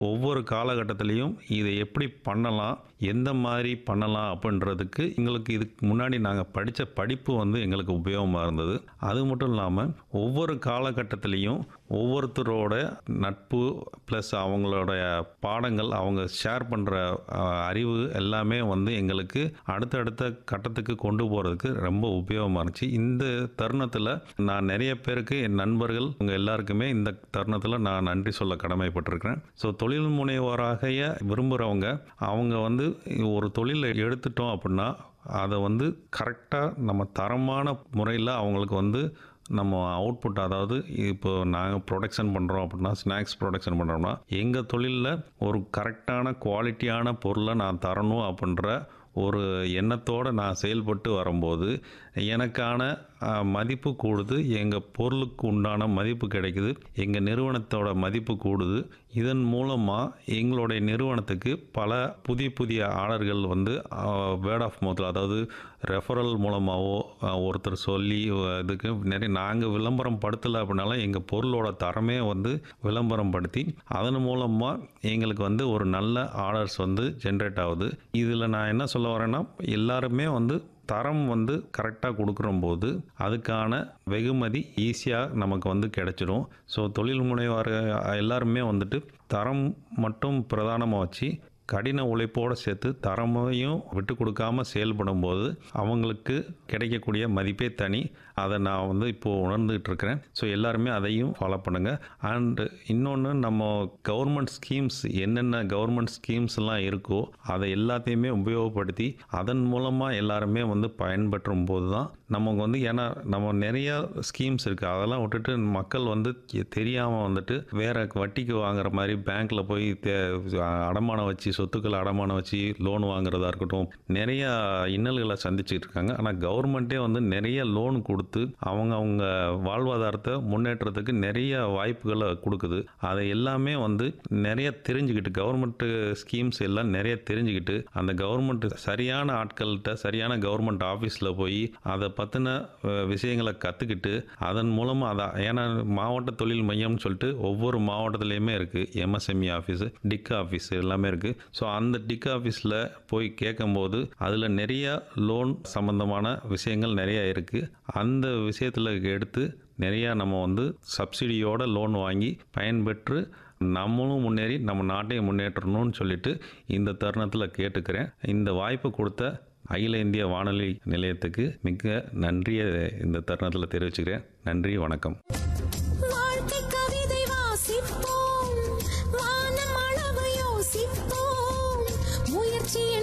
ஒவ்வொரு காலகட்டத்திலையும் இதை எப்படி பண்ணலாம் எந்த மாதிரி பண்ணலாம் அப்படின்றதுக்கு எங்களுக்கு இதுக்கு முன்னாடி நாங்கள் படித்த படிப்பு வந்து எங்களுக்கு உபயோகமாக இருந்தது அது மட்டும் இல்லாமல் ஒவ்வொரு காலகட்டத்திலையும் ஒவ்வொருத்தரோட நட்பு ப்ளஸ் அவங்களோட பாடங்கள் அவங்க ஷேர் பண்ணுற அறிவு எல்லாமே வந்து எங்களுக்கு அடுத்தடுத்த கட்டத்துக்கு கொண்டு போகிறதுக்கு ரொம்ப உபயோகமாக இருந்துச்சு இந்த தருணத்தில் நான் நிறைய பேருக்கு என் நண்பர்கள் உங்கள் எல்லாருக்குமே இந்த தருணத்தில் நான் நன்றி சொல்ல கடமைப்பட்டிருக்கிறேன் ஸோ தொழில் முனைவோராக விரும்புகிறவங்க அவங்க வந்து ஒரு தொழிலை எடுத்துட்டோம் அப்படின்னா அதை வந்து கரெக்டாக நம்ம தரமான முறையில் அவங்களுக்கு வந்து நம்ம அவுட்புட் அதாவது இப்போ நாங்கள் ப்ரொடக்ஷன் பண்ணுறோம் அப்படின்னா ஸ்நாக்ஸ் ப்ரொடக்ஷன் பண்ணுறோம்னா எங்கள் தொழிலில் ஒரு கரெக்டான குவாலிட்டியான பொருளை நான் தரணும் அப்படின்ற ஒரு எண்ணத்தோடு நான் செயல்பட்டு வரும்போது எனக்கான அஹ், மதிப்பு கூடுது எங்கள் பொருளுக்கு உண்டான மதிப்பு கிடைக்குது எங்கள் நிறுவனத்தோட மதிப்பு கூடுது இதன் மூலமாக எங்களுடைய நிறுவனத்துக்கு பல புதிய புதிய ஆர்டர்கள் வந்து வேர்ட் ஆஃப் மவுத்தில் அதாவது ரெஃபரல் மூலமாகவோ ஒருத்தர் சொல்லி அஹ், இதுக்கு நிறைய நாங்கள் விளம்பரம் படுத்தலை அப்படின்னாலும் எங்கள் பொருளோட தரமே வந்து விளம்பரம் படுத்தி அதன் மூலமாக எங்களுக்கு வந்து ஒரு நல்ல ஆர்டர்ஸ் வந்து ஜென்ரேட் ஆகுது இதில் நான் என்ன சொல்ல வரேன்னா எல்லாருமே வந்து தரம் வந்து கரெக்டாக கொடுக்குறம்போது அதுக்கான வெகுமதி ஈஸியாக நமக்கு வந்து கிடைச்சிடும் ஸோ தொழில் முனைவார் எல்லாருமே வந்துட்டு தரம் மட்டும் பிரதானமாக வச்சு கடின உழைப்போடு சேர்த்து தரமையும் விட்டு கொடுக்காம செயல்படும் போது அவங்களுக்கு கிடைக்கக்கூடிய மதிப்பே தனி அதை நான் வந்து இப்போது உணர்ந்துகிட்டு இருக்கிறேன் ஸோ எல்லாருமே அதையும் ஃபாலோ பண்ணுங்கள் அண்டு இன்னொன்று நம்ம கவர்மெண்ட் ஸ்கீம்ஸ் என்னென்ன கவர்மெண்ட் ஸ்கீம்ஸ்லாம் இருக்கோ அதை எல்லாத்தையுமே உபயோகப்படுத்தி அதன் மூலமாக எல்லாருமே வந்து பயன்பெற்றும் போது தான் நமக்கு வந்து ஏன்னா நம்ம நிறைய ஸ்கீம்ஸ் இருக்குது அதெல்லாம் விட்டுட்டு மக்கள் வந்து தெரியாமல் வந்துட்டு வேற வட்டிக்கு வாங்குற மாதிரி பேங்க்கில் போய் தே அடமானம் வச்சு சொத்துக்களை அடமானம் வச்சு லோன் வாங்குறதா இருக்கட்டும் நிறைய இன்னல்களை சந்திச்சுட்டு இருக்காங்க ஆனால் கவர்மெண்ட்டே வந்து நிறைய லோன் கொடுத்து அவங்க அவங்க வாழ்வாதாரத்தை முன்னேற்றத்துக்கு நிறைய வாய்ப்புகளை கொடுக்குது அதை எல்லாமே வந்து நிறைய தெரிஞ்சுக்கிட்டு கவர்மெண்ட் ஸ்கீம்ஸ் எல்லாம் நிறைய தெரிஞ்சுக்கிட்டு அந்த கவர்மெண்ட் சரியான ஆட்கள்கிட்ட சரியான கவர்மெண்ட் ஆஃபீஸில் போய் அதை பற்றின விஷயங்களை கற்றுக்கிட்டு அதன் மூலமாக அதை ஏன்னா மாவட்ட தொழில் மையம்னு சொல்லிட்டு ஒவ்வொரு மாவட்டத்துலேயுமே இருக்குது எம்எஸ்எம்இ ஆஃபீஸு டிக் ஆஃபீஸ் எல்லாமே இருக்குது ஸோ அந்த டிக் ஆஃபீஸில் போய் கேட்கும்போது அதில் நிறைய லோன் சம்மந்தமான விஷயங்கள் நிறைய இருக்குது அந்த விஷயத்தில் எடுத்து நிறையா நம்ம வந்து சப்சிடியோட லோன் வாங்கி பயன்பெற்று நம்மளும் முன்னேறி நம்ம நாட்டையும் முன்னேற்றணும்னு சொல்லிட்டு இந்த தருணத்தில் கேட்டுக்கிறேன் இந்த வாய்ப்பு கொடுத்த அகில இந்திய வானொலி நிலையத்துக்கு மிக நன்றியை இந்த தருணத்தில் தெரிவிச்சுக்கிறேன் நன்றி வணக்கம் வாழ்க்கை கவிதை வாசிப்போம் வானம் அளவு யோசிப்போம் முயற்சியில்